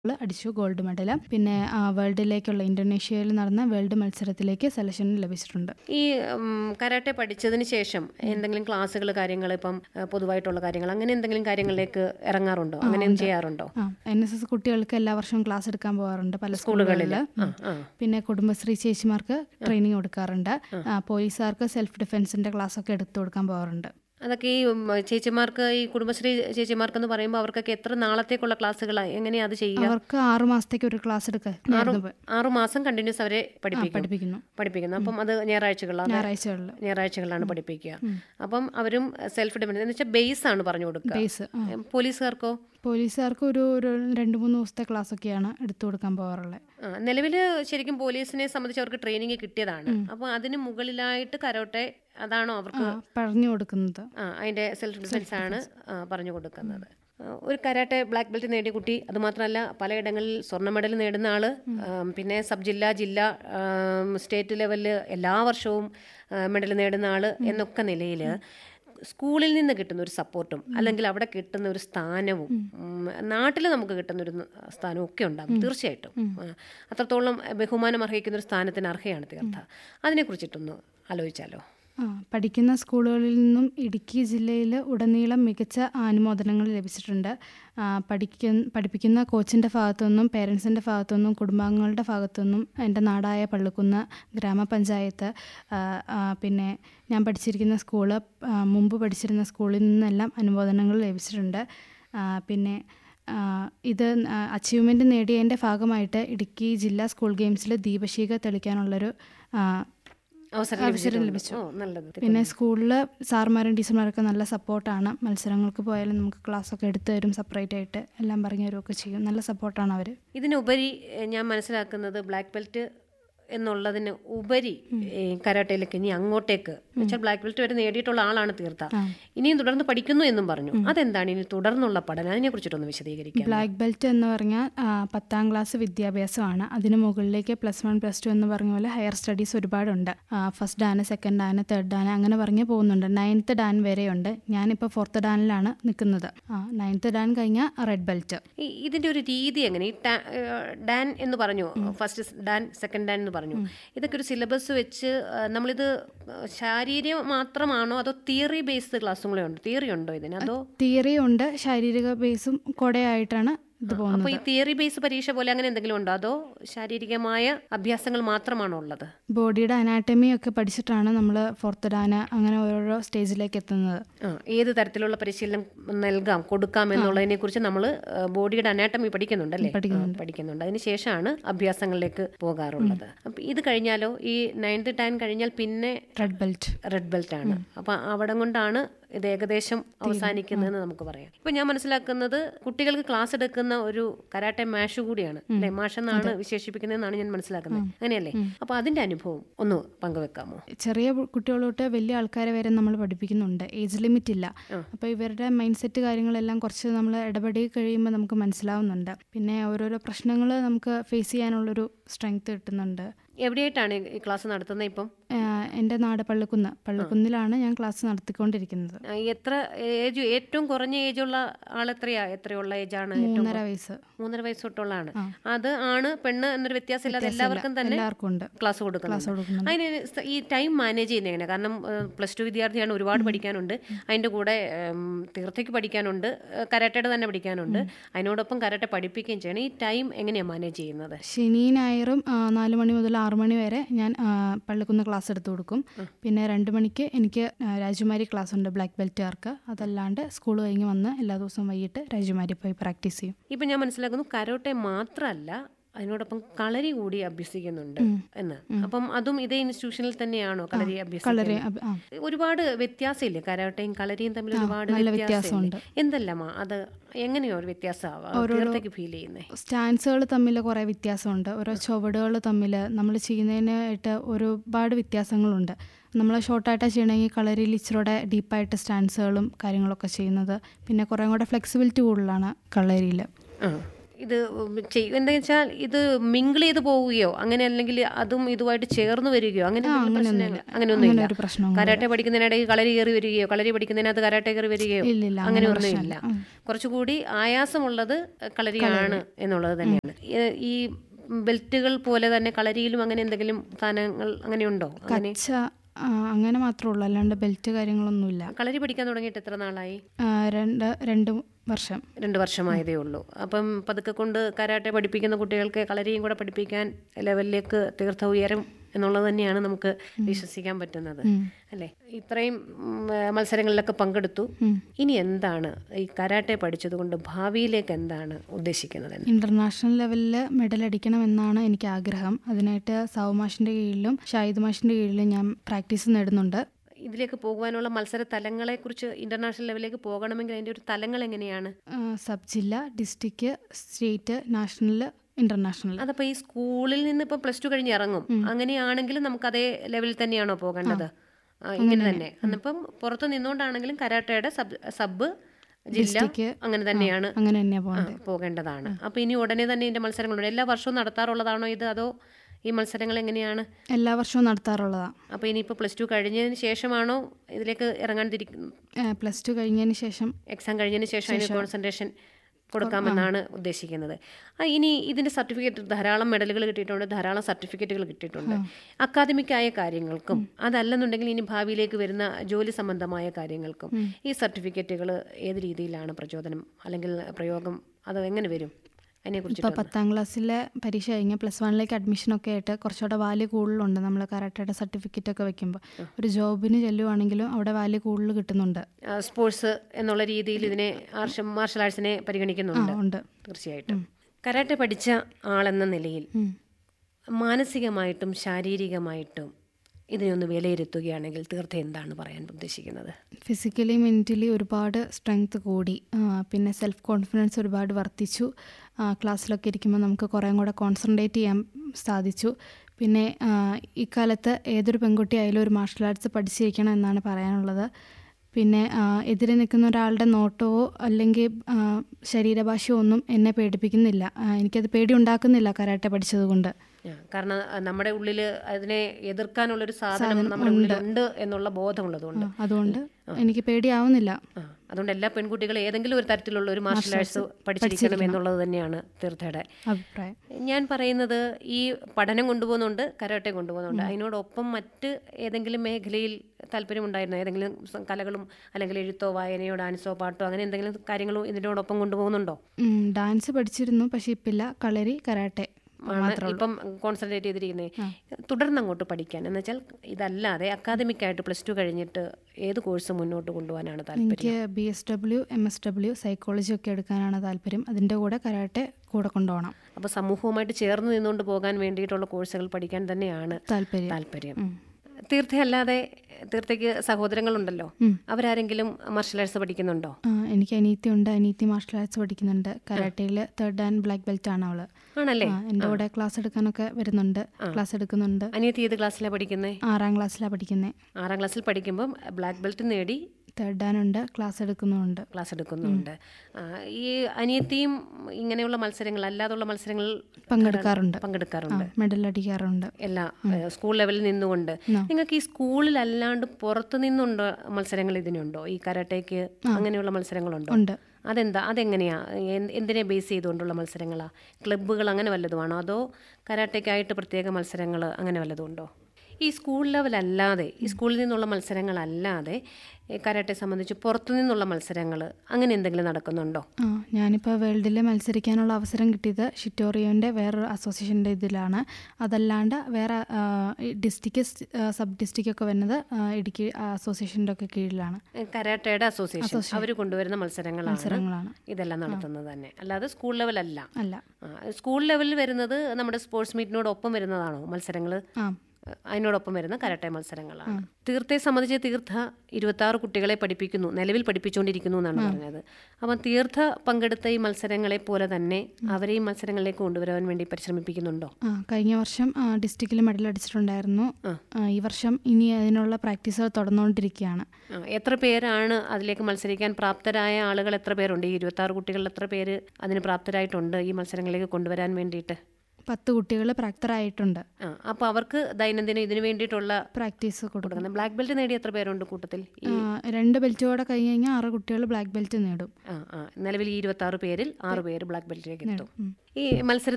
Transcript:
അടിച്ചു gold medal പിന്നെ ആ, വേൾഡിലേക്കുള്ള ഇന്തോനേഷ്യയിൽ നടന്ന വേൾഡ് മത്സരത്തിലേക്ക് സെലക്ഷൻ ലഭിച്ചിട്ടുണ്ട് ഈ ഉം, കരാട്ടെ പഠിച്ചതിന് ശേഷം എന്തെങ്കിലും ക്ലാസ്സുകൾ കാര്യങ്ങൾ ഇപ്പം ഏഹ്, പൊതുവായിട്ടുള്ള കാര്യങ്ങൾ അങ്ങനെ എന്തെങ്കിലും കാര്യങ്ങളിലേക്ക് ഇറങ്ങാറുണ്ടോ അങ്ങനെ ചെയ്യാറുണ്ടോ ആ എൻ എസ് എസ് കുട്ടികൾക്ക് എല്ലാ വർഷവും ക്ലാസ് എടുക്കാൻ പോകാറുണ്ട് പല സ്കൂളുകളിൽ സ്കൂളുകളിൽ ആ ആ പിന്നെ കുടുംബശ്രീ ചേച്ചിമാർക്ക് ട്രെയിനിങ് കൊടുക്കാറുണ്ട് ആ, പോലീസുകാർക്ക് സെൽഫ് ഡിഫെൻസിന്റെ ക്ലാസ് ഒക്കെ എടുത്തു കൊടുക്കാൻ പോകാറുണ്ട് അതൊക്കെ ഈ ഉം, ചേച്ചിമാർക്ക് ഈ കുടുംബശ്രീ ചേച്ചിമാർക്ക് എന്ന് പറയുമ്പോൾ അവർക്കൊക്കെ എത്ര നാളത്തേക്കുള്ള ക്ലാസ്സുകളാണ് എങ്ങനെയാ അത് ചെയ്യുക അവർക്ക് ആറു മാസത്തേക്ക് ഒരു ക്ലാസ് എടുക്കാൻ ആറു മാസം കണ്ടിന്യൂസ് അവരെ പഠിപ്പിക്കും പഠിപ്പിക്കുന്നു പഠിപ്പിക്കുന്നു അപ്പം അത് ഞായറാഴ്ചകളാണ് ഞായറാഴ്ചകളിൽ ഞായറാഴ്ചകളിലാണ് പഠിപ്പിക്കുക അപ്പം അവരും സെൽഫ് ഡിപെൻഡൻസ് എന്ന് വെച്ചാൽ ബേസ് ആണ് പറഞ്ഞു കൊടുക്കുക ബേസ് ആ ഏ, പോലീസുകാർക്കോ പോലീസുകാർക്ക് ഒരു ഒരു രണ്ട് മൂന്ന് ദിവസത്തെ ക്ലാസ് ഒക്കെയാണ് എടുത്തു കൊടുക്കാൻ പോകാറുള്ളത് ആ നിലവിൽ ശരിക്കും പോലീസിനെ സംബന്ധിച്ച് അവർക്ക് ട്രെയിനിങ് കിട്ടിയതാണ് അപ്പോൾ അതിന് മുകളിലായിട്ട് കരോട്ടെ അതാണോ അവർക്ക് പറഞ്ഞു കൊടുക്കുന്നത് ആ അതിൻ്റെ സെൽഫ് ഡിഫെൻസ് ആണ് ആ, പറഞ്ഞു കൊടുക്കുന്നത് ആ, ഒരു കരാട്ടെ ബ്ലാക്ക് ബെൽറ്റ് നേടിയ കുട്ടി അതുമാത്രമല്ല പലയിടങ്ങളിൽ സ്വർണ്ണ മെഡൽ നേടുന്ന ആള് ആം, പിന്നെ സബ് ജില്ല ജില്ല ആം, സ്റ്റേറ്റ് ലെവലിൽ എല്ലാ വർഷവും മെഡൽ നേടുന്ന ആള് എന്നൊക്കെ നിലയിൽ സ്കൂളിൽ നിന്ന് കിട്ടുന്ന ഒരു സപ്പോർട്ടും അല്ലെങ്കിൽ അവിടെ കിട്ടുന്ന ഒരു സ്ഥാനവും നാട്ടിൽ നമുക്ക് കിട്ടുന്ന ഒരു സ്ഥാനവും ഒക്കെ ഉണ്ടാകും തീർച്ചയായിട്ടും ആ, അത്രത്തോളം ബഹുമാനം അർഹിക്കുന്ന ഒരു സ്ഥാനത്തിന് അർഹയാണ് തീർത്ഥ അതിനെക്കുറിച്ചിട്ടൊന്ന് ആലോചിച്ചാലോ ആ പഠിക്കുന്ന സ്കൂളുകളിൽ നിന്നും ഇടുക്കി ജില്ലയിൽ ഉടനീളം മികച്ച അനുമോദനങ്ങൾ ലഭിച്ചിട്ടുണ്ട് ആ, പഠിക്കുന്ന പഠിപ്പിക്കുന്ന കോച്ചിൻ്റെ ഭാഗത്തുനിന്നും പേരൻസിൻ്റെ ഭാഗത്തുനിന്നും കുടുംബാംഗങ്ങളുടെ ഭാഗത്തുനിന്നും എൻ്റെ നാടായ പള്ളിക്കുന്ന് ഗ്രാമപഞ്ചായത്ത് ആ, ആ, പിന്നെ ഞാൻ പഠിച്ചിരിക്കുന്ന സ്കൂള് ആ, മുമ്പ് പഠിച്ചിരുന്ന സ്കൂളിൽ നിന്നെല്ലാം അനുമോദനങ്ങൾ ലഭിച്ചിട്ടുണ്ട് ആ, പിന്നെ ആ, ഇത് അച്ചീവ്മെൻറ്റ് നേടിയതിൻ്റെ ഭാഗമായിട്ട് ഇടുക്കി ജില്ലാ സ്കൂൾ ഗെയിംസിൽ ദീപശിഖ തെളിക്കാനുള്ളൊരു ആ, അവസരം അവസരം ലഭിച്ചിട്ടുണ്ട്. ഓ നല്ലത് പിന്നെ സ്കൂളിൽ സാറുമാരും ടീച്ചർമാരൊക്കെ നല്ല സപ്പോർട്ടാണ് മത്സരങ്ങൾക്ക് പോയാലും നമുക്ക് ക്ലാസ്സൊക്കെ എടുത്തു തരും സെപ്പറേറ്റ് ആയിട്ട് എല്ലാം പറഞ്ഞു തരുമൊക്കെ ചെയ്യും നല്ല സപ്പോർട്ടാണ് അവർ ഇതിനുപരി എഹ്, ഞാൻ മനസ്സിലാക്കുന്നത് ബ്ലാക്ക് ബെൽറ്റ് എന്നുള്ളതിന് ഉപരി ഈ കരാട്ടയിലേക്ക് ഇനി അങ്ങോട്ടേക്ക് വെച്ചാൽ ബ്ലാക്ക് ബെൽറ്റ് വരെ നേടിയിട്ടുള്ള ആളാണ് തീർത്ത ഇനിയും തുടർന്ന് പഠിക്കുന്നു എന്നും പറഞ്ഞു അതെന്താണ് ഇനി തുടർന്നുള്ള പഠനം അതിനെ കുറിച്ചിട്ടൊന്ന് വിശദീകരിക്കാം ബ്ലാക്ക് ബെൽറ്റ് എന്ന് പറഞ്ഞാൽ ആ, പത്താം ക്ലാസ് വിദ്യാഭ്യാസമാണ് അതിന് മുകളിലേക്ക് പ്ലസ് വൺ പ്ലസ് ടു എന്ന് പറഞ്ഞ പോലെ ഹയർ സ്റ്റഡീസ് ഒരുപാടുണ്ട് first dan second dan third dan അങ്ങനെ പറഞ്ഞ് പോകുന്നുണ്ട് നയൻത്ത് ഡാൻ വരെയുണ്ട് ഞാനിപ്പോൾ ഫോർത്ത് ഡാനിലാണ് നിൽക്കുന്നത് ആ നയൻത്ത് ഡാൻ കഴിഞ്ഞാൽ റെഡ് ബെൽറ്റ് ഈ ഇതിന്റെ ഒരു രീതി എങ്ങനെ ഈ ടാ- ഏഹ്, ഡാൻ എന്ന് പറഞ്ഞു ഫസ്റ്റ് ഡാൻ സെക്കൻഡ് ഡാൻ എന്ന് പറഞ്ഞു ഇതൊക്കെ ഒരു സിലബസ് വെച്ച് ഏഹ്, നമ്മളിത് ശാരീരികം മാത്രമാണോ അതോ തിയറി ബേസ്ഡ് ക്ലാസ്സും കൂടെ ഉണ്ട് തിയറി ഉണ്ടോ ഇതിന് അതോ തിയറി ഉണ്ട് ശാരീരിക ബേസും കൂടെയായിട്ടാണ് ഇത് പോകുന്നത് അപ്പൊ ഈ തിയറി ബേസ് പരീക്ഷ പോലെ അങ്ങനെ എന്തെങ്കിലും ഉണ്ടോ അതോ ശാരീരികമായ അഭ്യാസങ്ങൾ മാത്രമാണോ ഉള്ളത് ബോഡിയുടെ അനാട്ടമി ഒക്കെ പഠിച്ചിട്ടാണ് നമ്മൾ ഫോർത്ത് ഡാന അങ്ങനെ ഓരോരോ സ്റ്റേജിലേക്ക് എത്തുന്നത് ആ, ഏത് തരത്തിലുള്ള പരിശീലനം നൽകാം കൊടുക്കാം എന്നുള്ളതിനെ കുറിച്ച് നമ്മൾ ബോഡിയുടെ അനാട്ടമി പഠിക്കുന്നുണ്ടല്ലേ ആ, പഠിക്കുന്നുണ്ട് അതിന് ശേഷമാണ് അഭ്യാസങ്ങളിലേക്ക് പോകാറുള്ളത് അപ്പൊ ഇത് കഴിഞ്ഞാലോ ഈ നയൻത് ടാൻ കഴിഞ്ഞാൽ പിന്നെ റെഡ് ബെൽറ്റ് റെഡ് ബെൽറ്റ് ആണ് അപ്പൊ അവിടം കൊണ്ടാണ് ഇത് ഏകദേശം അവസാനിക്കുന്നതെന്ന് നമുക്ക് പറയാം ഇപ്പൊ ഞാൻ മനസ്സിലാക്കുന്നത് കുട്ടികൾക്ക് ക്ലാസ് എടുക്കുന്ന ഒരു കരാട്ടെ മാഷ് കൂടിയാണ് അല്ലെ മാഷ് എന്നാണ് വിശേഷിപ്പിക്കുന്നതെന്നാണ് ഞാൻ മനസ്സിലാക്കുന്നത് അങ്ങനെയല്ലേ അപ്പൊ അതിന്റെ അനുഭവം ഒന്ന് പങ്കുവെക്കാമോ ചെറിയ കുട്ടികൾ തൊട്ട് വലിയ ആൾക്കാരെ വരെ നമ്മൾ പഠിപ്പിക്കുന്നുണ്ട് ഏജ് ലിമിറ്റ് ഇല്ല അപ്പോൾ ഇവരുടെ മൈൻഡ് സെറ്റ് കാര്യങ്ങളെല്ലാം കുറച്ച് നമ്മൾ ഇടപെടി കഴിയുമ്പോൾ നമുക്ക് മനസ്സിലാവുന്നുണ്ട് പിന്നെ ഓരോരോ പ്രശ്നങ്ങൾ നമുക്ക് ഫേസ് ചെയ്യാനുള്ളൊരു സ്ട്രെങ്ത് കിട്ടുന്നുണ്ട് എവിടെയായിട്ടാണ് ഈ ക്ലാസ് നടത്തുന്നത് ഇപ്പം ആഹ് എൻ്റെ നാട് പള്ളിക്കുന്ന് പള്ളിക്കുന്നിലാണ് ഞാൻ ക്ലാസ് നടത്തിക്കൊണ്ടിരിക്കുന്നത് ആ, എത്ര ഏജ് ഏറ്റവും കുറഞ്ഞ ഏജുള്ള ആളെത്രയാ എത്രയുള്ള ഏജാണ് ഏറ്റവും മൂന്നര വയസ്സ് മൂന്നര വയസ്സ് തൊട്ടുള്ളതാണ് അത് ആണ് പെണ്ണ് എന്നൊരു വ്യത്യാസം ഇല്ലാതെ എല്ലാവർക്കും തന്നെ എല്ലാവർക്കും ഉണ്ട് ക്ലാസ് കൊടുക്കുന്നത് കൊടുക്കുന്നുണ്ട്. അതിന് സ- ഈ ടൈം മാനേജ് ചെയ്യുന്നത് എങ്ങനെ കാരണം പ്ലസ് ടു വിദ്യാർത്ഥിയാണ് ഒരുപാട് പഠിക്കാനുണ്ട് അതിൻ്റെ കൂടെ ഉം, തീർത്ഥയ്ക്ക് പഠിക്കാനുണ്ട് ഏഹ്, കരാട്ടയുടെ തന്നെ പഠിക്കാനുണ്ട് അതിനോടൊപ്പം കരാട്ടെ പഠിപ്പിക്കുകയും ചെയ്യണം ഈ ടൈം എങ്ങനെയാണ് മാനേജ് ചെയ്യുന്നത് ശനി ഞായറും ആ, നാല് മണി മുതൽ ആറ് മണി വരെ ഞാൻ ആ, പള്ളിക്കുന്ന് ക്ലാസ് എടുത്തു കൊടുക്കും പിന്നെ രണ്ട് മണിക്ക് എനിക്ക് ആ, രാജകുമാരി ക്ലാസ് ഉണ്ട് ബ്ലാക്ക് ബെൽറ്റുകാർക്ക് അതല്ലാണ്ട് സ്കൂൾ കഴിഞ്ഞ് വന്ന് എല്ലാ ദിവസവും വൈകിട്ട് രാജകുമാരി പോയി പ്രാക്ടീസ് ചെയ്യും ഇപ്പം ഞാൻ മനസ്സിലാക്കുന്നു കരോട്ടെ മാത്രമല്ല അതിനോടൊപ്പം കളരി കൂടി അഭ്യസിക്കുന്നുണ്ട് എന്ന് അപ്പം അതും ഇതേ ഇൻസ്റ്റിറ്റ്യൂഷനിൽ തന്നെയാണോ കളരി കളരി അഭ്യസിക്കുന്നത് അഭ- ആ ഒരുപാട് വ്യത്യാസമില്ലേ കരാട്ടയും കളരിയും തമ്മിൽ ഒരുപാട് നല്ല വ്യത്യാസമുണ്ട് എന്തെല്ലാമാ അത് എങ്ങനെയോ ഒരു വ്യത്യാസമാവാം തീർത്ഥയ്ക്ക് ഫീൽ ചെയ്യുന്നേ സ്റ്റാൻസുകൾ തമ്മിൽ കുറേ വ്യത്യാസമുണ്ട് ഓരോ ചുവടുകൾ തമ്മിൽ നമ്മൾ ചെയ്യുന്നതിനായിട്ട് ഒരുപാട് വ്യത്യാസങ്ങളുണ്ട് നമ്മൾ ഷോർട്ടായിട്ടാണ് ചെയ്യണമെങ്കിൽ കളരിയിൽ ഇച്ചിരൂടെ ഡീപ്പായിട്ട് സ്റ്റാൻസുകളും കാര്യങ്ങളൊക്കെ ചെയ്യുന്നത് പിന്നെ കുറേ കൂടെ ഫ്ലെക്സിബിലിറ്റി കൂടുതലാണ് കളരിയിൽ ആ ഇത് ചെയ്യും എന്താ വെച്ചാൽ ഇത് മിങ്കിൾ ചെയ്ത് പോവുകയോ അങ്ങനെ അല്ലെങ്കിൽ അതും ഇതുമായിട്ട് ചേർന്ന് വരികയോ അങ്ങനെ എന്തെങ്കിലും പ്രശ്നം- അങ്ങനെ അങ്ങനെയൊന്നുമില്ല ഒരു പ്രശ്നവും കരാട്ടെ പഠിക്കുന്നതിനിടയിൽ കളരി കയറി വരികയോ കളരി പഠിക്കുന്നതിനകത്ത് കരാട്ടെ കയറി വരികയോ ഇല്ലില്ല, അങ്ങനെ അങ്ങനെ ഒന്നുമില്ല കുറച്ചുകൂടി ആയാസമുള്ളത് കളരിയാണ് എന്നുള്ളത് തന്നെയാണ് ഈ- ഈ ബെൽറ്റുകൾ പോലെ തന്നെ കളരിയിലും അങ്ങനെ എന്തെങ്കിലും സാധനങ്ങൾ അങ്ങനെയുണ്ടോ അങ്ങനെ കച്ച ആ, അങ്ങനെ മാത്രമേ ഉള്ളൂ അല്ലാണ്ട് ബെൽറ്റ് കാര്യങ്ങളൊന്നുമില്ല കളരി പഠിക്കാൻ തുടങ്ങിയിട്ട് എത്ര നാളായി ആ, രണ്ട് രണ്ട് വർഷം രണ്ട് വർഷമായതേ ഉള്ളൂ അപ്പം പതുക്കെ കൊണ്ട് കരാട്ടെ പഠിപ്പിക്കുന്ന കുട്ടികൾക്ക് കളരിയും കൂടെ പഠിപ്പിക്കാൻ ലെവലിലേക്ക് തീർത്ഥ ഉയരും എന്നുള്ളത് തന്നെയാണ് നമുക്ക് വിശ്വസിക്കാൻ പറ്റുന്നത് അല്ലേ ഇത്രയും ഉം, മത്സരങ്ങളിലൊക്കെ പങ്കെടുത്തു ഇനി എന്താണ് ഈ കരാട്ടെ പഠിച്ചതുകൊണ്ട് ഭാവിയിലേക്ക് എന്താണ് ഉദ്ദേശിക്കുന്നത് ഇന്റർനാഷണൽ ലെവലിൽ മെഡൽ അടിക്കണമെന്നാണ് എനിക്ക് ആഗ്രഹം അതിനായിട്ട് സൗമാഷിന്റെ കീഴിലും ഷാഹിദ് മാഷിന്റെ കീഴിലും ഞാൻ പ്രാക്ടീസ് നേടുന്നുണ്ട് ഇതിലേക്ക് പോകുവാനുള്ള മത്സര തലങ്ങളെക്കുറിച്ച് ഇന്റർനാഷണൽ ലെവലിലേക്ക് പോകണമെങ്കിൽ അതിൻ്റെ ഒരു തലങ്ങൾ എങ്ങനെയാണ് ആ, സബ് ജില്ല ഡിസ്ട്രിക്ട് സ്റ്റേറ്റ് നാഷണൽ ഇന്റർനാഷണൽ അതപ്പോൾ ഈ സ്കൂളിൽ നിന്ന് ഇപ്പം പ്ലസ് ടു കഴിഞ്ഞ് ഇറങ്ങും അങ്ങനെയാണെങ്കിൽ നമുക്ക് അതേ ലെവലിൽ തന്നെയാണോ പോകേണ്ടത് ആ, ഇങ്ങനെ തന്നെ എന്നിപ്പം പുറത്ത് നിന്നുകൊണ്ടാണെങ്കിലും കരാട്ടയുടെ സബ് സബ് ജില്ല ഡിസ്ട്രിക്ട് അങ്ങനെ തന്നെയാണ് അങ്ങനെ തന്നെയാ ആ, പോകേണ്ടത് പോകേണ്ടതാണ് അപ്പോൾ ഇനി ഉടനെ തന്നെ ഇതിന്റെ മത്സരങ്ങളുണ്ട് എല്ലാ വർഷവും നടത്താറുള്ളതാണോ ഇത് അതോ ഈ മത്സരങ്ങൾ എങ്ങനെയാണ് എല്ലാ വർഷവും നടത്താറുള്ളതാണ് അപ്പോൾ ഇനിയിപ്പോൾ പ്ലസ് ടു കഴിഞ്ഞതിന് ശേഷമാണോ ഇതിലേക്ക് ഇറങ്ങാൻ തിരിക്കുന്നത് പ്ലസ് ടു കഴിഞ്ഞതിന് ശേഷം എക്സാം കഴിഞ്ഞതിന് ശേഷം അതിന് കോൺസെൻട്രേഷൻ കൊടുക്കാമെന്നാണ് ഉദ്ദേശിക്കുന്നത് ആ ഇനി ഇതിൻ്റെ സർട്ടിഫിക്കറ്റ് ധാരാളം മെഡലുകൾ കിട്ടിയിട്ടുണ്ട് ധാരാളം സർട്ടിഫിക്കറ്റുകൾ കിട്ടിയിട്ടുണ്ട് അക്കാദമിക്കായ കാര്യങ്ങൾക്കും അതല്ലെന്നുണ്ടെങ്കിൽ ഇനി ഭാവിയിലേക്ക് വരുന്ന ജോലി സംബന്ധമായ കാര്യങ്ങൾക്കും ഈ സർട്ടിഫിക്കറ്റുകൾ ഏത് രീതിയിലാണ് പ്രചോദനം അല്ലെങ്കിൽ പ്രയോഗം അത് എങ്ങനെ വരും അതിനെക്കുറിച്ച് ഇപ്പോൾ പത്താം ക്ലാസ്സിലെ പരീക്ഷ കഴിഞ്ഞ് പ്ലസ് വണ്ണിലേക്ക് അഡ്മിഷനൊക്കെ ആയിട്ട് കുറച്ചുകൂടെ വാല്യൂ കൂടുതലുണ്ട് നമ്മൾ കരാട്ടയുടെ സർട്ടിഫിക്കറ്റ് ഒക്കെ വെക്കുമ്പോൾ ഒരു ജോബിന് ചെല്ലുവാണെങ്കിലും അവിടെ വാല്യൂ കൂടുതൽ കിട്ടുന്നുണ്ട് സ്പോർട്സ് എന്നുള്ള രീതിയിൽ ഇതിനെ ആർഷ മാർഷൽ ആർട്സിനെ ആ പരിഗണിക്കുന്നുണ്ട് ഉണ്ട് തീർച്ചയായിട്ടും കരാട്ടെ പഠിച്ച ആളെന്ന നിലയിൽ ഉം. മാനസികമായിട്ടും ശാരീരികമായിട്ടും ഇതിനെ ഒന്ന് വിലയിരുത്തുകയാണെങ്കിൽ തീർത്തും എന്താണ് പറയാൻ ഉദ്ദേശിക്കുന്നത് ഫിസിക്കലി മെൻ്റലി ഒരുപാട് സ്ട്രെങ്ത് കൂടി ആ, പിന്നെ സെൽഫ് കോൺഫിഡൻസ് ഒരുപാട് വർദ്ധിച്ചു ആ, ക്ലാസ്സിലൊക്കെ ഇരിക്കുമ്പോൾ നമുക്ക് കുറേ കൂടെ കോൺസെൻട്രേറ്റ് ചെയ്യാൻ സാധിച്ചു പിന്നെ ആ, ഇക്കാലത്ത് ഏതൊരു പെൺകുട്ടി ആയാലും ഒരു മാർഷൽ ആർട്സ് പഠിച്ചിരിക്കണം എന്നാണ് പറയാനുള്ളത് പിന്നെ ആ, എതിരെ നിൽക്കുന്ന ഒരാളുടെ നോട്ടമോ അല്ലെങ്കിൽ ആ, ശരീരഭാഷയോ ഒന്നും എന്നെ പേടിപ്പിക്കുന്നില്ല ആ, എനിക്കത് പേടി ഉണ്ടാക്കുന്നില്ല കരാട്ടെ പഠിച്ചതുകൊണ്ട് ആ, കാരണം ആ, നമ്മുടെ ഉള്ളിൽ അതിനെ എതിർക്കാനുള്ളൊരു സാധനം നമ്മുടെ ഉള്ളിലുണ്ട് എന്നുള്ള ബോധമുള്ളതുകൊണ്ട് അതുകൊണ്ട് എനിക്ക് പേടിയാവുന്നില്ല ആ, അതുകൊണ്ട് എല്ലാ പെൺകുട്ടികളും ഏതെങ്കിലും ഒരു തരത്തിലുള്ള ഒരു മാർഷൽ ആർട്സ് പഠിച്ചിരിക്കണം എന്നുള്ളത് തന്നെയാണ് തീർത്ഥയുടെ അഭിപ്രായം ഞാൻ പറയുന്നത് ഈ പഠനം കൊണ്ടുപോകുന്നുണ്ട് കരാട്ടെ കൊണ്ടുപോകുന്നുണ്ട് അതിനോടൊപ്പം മറ്റ് ഏതെങ്കിലും മേഖലയിൽ താല്പര്യമുണ്ടായിരുന്നോ ഏതെങ്കിലും സ- കലകളും അല്ലെങ്കിൽ എഴുത്തോ വായനയോ ഡാൻസോ പാട്ടോ അങ്ങനെ എന്തെങ്കിലും കാര്യങ്ങളും ഇതിനോടൊപ്പം കൊണ്ടുപോകുന്നുണ്ടോ ഉം, ഡാൻസ് പഠിച്ചിരുന്നു പക്ഷെ ഇപ്പില്ല കളരി കരാട്ടെ ആണ് ഇപ്പം കോൺസെൻട്രേറ്റ് ചെയ്തിരിക്കുന്നത് തുടർന്ന് അങ്ങോട്ട് പഠിക്കാൻ എന്ന് വെച്ചാൽ ഇതല്ലാതെ അക്കാദമിക്കായിട്ട് പ്ലസ് ടു കഴിഞ്ഞിട്ട് ഏത് കോഴ്സ് മുന്നോട്ട് കൊണ്ടുപോകാനാണ് താല്പര്യം എനിക്ക് B S W M S W psychology ഒക്കെ എടുക്കാനാണ് താല്പര്യം അതിൻ്റെ കൂടെ കരാട്ടെ കൂടെ കൊണ്ടുപോകണം അപ്പോൾ സമൂഹവുമായിട്ട് ചേർന്ന് നിന്നുകൊണ്ട് പോകാൻ വേണ്ടിയിട്ടുള്ള കോഴ്സുകൾ പഠിക്കാൻ തന്നെയാണ് താല്പര്യം താല്പര്യം തീർത്ഥയല്ലാതെ തീർത്ഥയ്ക്ക് സഹോദരങ്ങളുണ്ടല്ലോ അവരാരെങ്കിലും മാർഷൽ ആർട്സ് പഠിക്കുന്നുണ്ടോ ആ, എനിക്ക് അനീത്തി ഉണ്ട് അനീത്തി മാർഷൽ ആർട്സ് പഠിക്കുന്നുണ്ട് കരാട്ടയിൽ തേർഡ് ആൻഡ് ബ്ലാക്ക് ബെൽറ്റ് ആണ് അവള് ആണല്ലേ ആ, എൻ്റെ കൂടെ ക്ലാസ് എടുക്കാനൊക്കെ വരുന്നുണ്ട് ക്ലാസ് എടുക്കുന്നുണ്ട് അനിയത്തി ഏത് ക്ലാസ്സിലാണ് പഠിക്കുന്നത് ആറാം ക്ലാസ്സിലാണ് പഠിക്കുന്നത് ആറാം ക്ലാസ്സിൽ പഠിക്കുമ്പം ബ്ലാക്ക് ബെൽറ്റ് നേടി തേർഡ് ഡാൻ ഉണ്ട് ക്ലാസ് എടുക്കുന്നുമുണ്ട് ക്ലാസ് എടുക്കുന്നുണ്ട് ആ, ഈ അനിയത്തിയും ഇങ്ങനെയുള്ള മത്സരങ്ങൾ അല്ലാതുള്ള മത്സരങ്ങളിൽ പങ്കെടുക്കാറുണ്ട് പങ്കെടുക്കാറുണ്ട് മെഡൽ അടിക്കാറുണ്ട് എല്ലാ ഏഹ്, സ്കൂൾ ലെവലിൽ നിന്നുകൊണ്ട് നിങ്ങൾക്ക് ഈ സ്കൂളിൽ അല്ലാണ്ട് പുറത്തു നിന്നുണ്ടോ മത്സരങ്ങൾ ഇതിനുണ്ടോ ഈ കരാട്ടേക്ക് അങ്ങനെയുള്ള മത്സരങ്ങളുണ്ടോ ഉണ്ട് അതെന്താ അതെങ്ങനെയാ എന്ത്- എന്തിനെ ബേസ് ചെയ്തുകൊണ്ടുള്ള മത്സരങ്ങളാ ക്ലബ്ബുകൾ അങ്ങനെ വല്ലതുമാണോ അതോ കരാട്ടയ്ക്കായിട്ട് പ്രത്യേക മത്സരങ്ങൾ അങ്ങനെ വല്ലതും ഉണ്ടോ ഈ സ്കൂൾ ലെവലല്ലാതെ ഈ സ്കൂളിൽ നിന്നുള്ള മത്സരങ്ങളല്ലാതെ ഈ കരാട്ടെ സംബന്ധിച്ച് പുറത്തു നിന്നുള്ള മത്സരങ്ങൾ അങ്ങനെ എന്തെങ്കിലും നടക്കുന്നുണ്ടോ ആ ഞാനിപ്പോൾ വേൾഡിൽ മത്സരിക്കാനുള്ള അവസരം കിട്ടിയത് ഷിറ്റോറിയോൻ്റെ വേറൊരു അസോസിയേഷൻ്റെ ഇതിലാണ് അതല്ലാണ്ട് വേറെ ഡിസ്ട്രിക്ട് സബ് ഡിസ്ട്രിക്റ്റ് ഒക്കെ വരുന്നത് ആ, ഇടുക്കി അസോസിയേഷൻ്റെ ഒക്കെ കീഴിലാണ് ഏഹ് കരാട്ടയുടെ അസോസിയേഷൻ അവർ കൊണ്ടുവരുന്ന മത്സരങ്ങളാണ് മത്സരങ്ങളാണ് ഇതെല്ലാം നടത്തുന്നത് തന്നെ അല്ലാതെ സ്കൂൾ ലെവലല്ല അല്ല ആ, സ്കൂൾ ലെവലിൽ വരുന്നത് നമ്മുടെ സ്പോർട്സ് മീറ്റിനോടൊപ്പം വരുന്നതാണോ മത്സരങ്ങൾ ആ അതിനോടൊപ്പം വരുന്ന കരാട്ടെ മത്സരങ്ങളാണ് തീർത്ഥയെ സംബന്ധിച്ച് തീർത്ഥ ഇരുപത്തി ആറ് കുട്ടികളെ പഠിപ്പിക്കുന്നു നിലവിൽ പഠിപ്പിച്ചുകൊണ്ടിരിക്കുന്നു എന്നാണ് പറഞ്ഞത് അപ്പം തീർത്ഥ പങ്കെടുത്ത ഈ മത്സരങ്ങളെ പോലെ തന്നെ അവരെ ഈ മത്സരങ്ങളിലേക്ക് കൊണ്ടുവരാൻ വേണ്ടി പരിശ്രമിപ്പിക്കുന്നുണ്ടോ ആ കഴിഞ്ഞ വർഷം ഡിസ്ട്രിക്റ്റിൽ മെഡൽ അടിച്ചിട്ടുണ്ടായിരുന്നു ആ, ഈ വർഷം ഇനി അതിനുള്ള പ്രാക്ടീസുകൾ തുടർന്നുകൊണ്ടിരിക്കുകയാണ് ആ, എത്ര പേരാണ് അതിലേക്ക് മത്സരിക്കാൻ പ്രാപ്തരായ ആളുകൾ എത്ര പേരുണ്ട് ഈ ഇരുപത്തി ആറ് കുട്ടികളിൽ എത്ര പേര് അതിന് പ്രാപ്തരായിട്ടുണ്ട് ഈ മത്സരങ്ങളിലേക്ക് കൊണ്ടുവരാൻ വേണ്ടിയിട്ട് പത്ത് കുട്ടികൾ പ്രാക്തരായിട്ടുണ്ട് ആ അപ്പോൾ അവർക്ക് ദൈനംദിനം ഇതിനു വേണ്ടിയിട്ടുള്ള പ്രാക്ടീസ് കൊടുക്കണം കൊടുക്കുന്നത് ബ്ലാക്ക് ബെൽറ്റ് നേടിയ എത്ര പേരുണ്ട് കൂട്ടത്തിൽ ഈ ആ, രണ്ട് ബെൽറ്റോടെ കഴിഞ്ഞ് കഴിഞ്ഞാൽ ആറ് കുട്ടികൾ ബ്ലാക്ക് ബെൽറ്റ് നേടും ആ ആ നിലവിൽ ഈ ഇരുപത്തി ആറ് പേരിൽ ആറ് പേര് ബ്ലാക്ക് ബെൽറ്റിലേക്ക് എത്തും ഉം. ഈ മത്സര